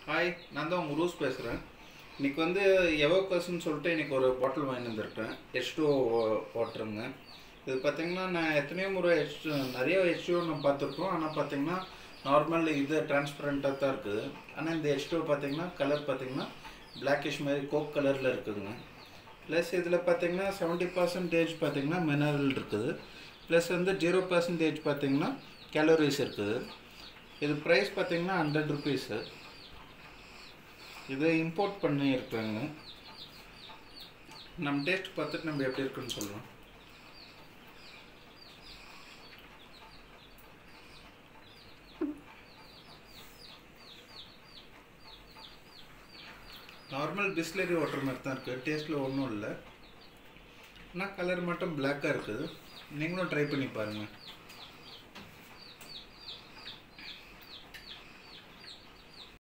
hi நான் தான் உங்கள் ரூஸ் பேசுகிறேன் இன்னைக்கு வந்து எவோக்கஸ்ன்னு சொல்லிட்டு இன்னைக்கு ஒரு பாட்டில் வாங்கி வந்திருக்கேன் ஹெச் டூ வாட்டருங்க இது பார்த்தீங்கன்னா நான் எத்தனையோ முறை ஹெச் நிறைய ஹெச் டூ நான் பார்த்துருக்கோம் ஆனால் பார்த்தீங்கன்னா நார்மல் இது டிரான்ஸ்பரண்ட்டாக தான் இருக்குது ஆனால் இந்த ஹெச் டூ பார்த்தீங்கன்னா கலர் பார்த்தீங்கன்னா பிளாக்கிஷ் மாதிரி கோக் கலரில் இருக்குதுங்க ப்ளஸ் இதில் பார்த்தீங்கன்னா செவன்ட்டி பர்சன்டேஜ் பார்த்தீங்கன்னா மினரல் இருக்குது ப்ளஸ் வந்து ஜீரோ பர்சன்டேஜ் பார்த்தீங்கன்னா கேலரிஸ் இருக்குது இது ப்ரைஸ் பார்த்தீங்கன்னா ஹண்ட்ரட் ருபீஸு இதை இம்போர்ட் பண்ணி இருக்காங்க நம்ம டேஸ்ட் பார்த்துட்டு நம்ம எப்படி இருக்குன்னு சொல்லலாம் நார்மல் பிஸ்லரி வாட்டர் மாதிரி தான் இருக்குது டேஸ்ட்டில் ஒன்றும் இல்லை ஆனால் கலர் மட்டும் பிளாக்காக இருக்குது நீங்களும் ட்ரை பண்ணி பாருங்கள்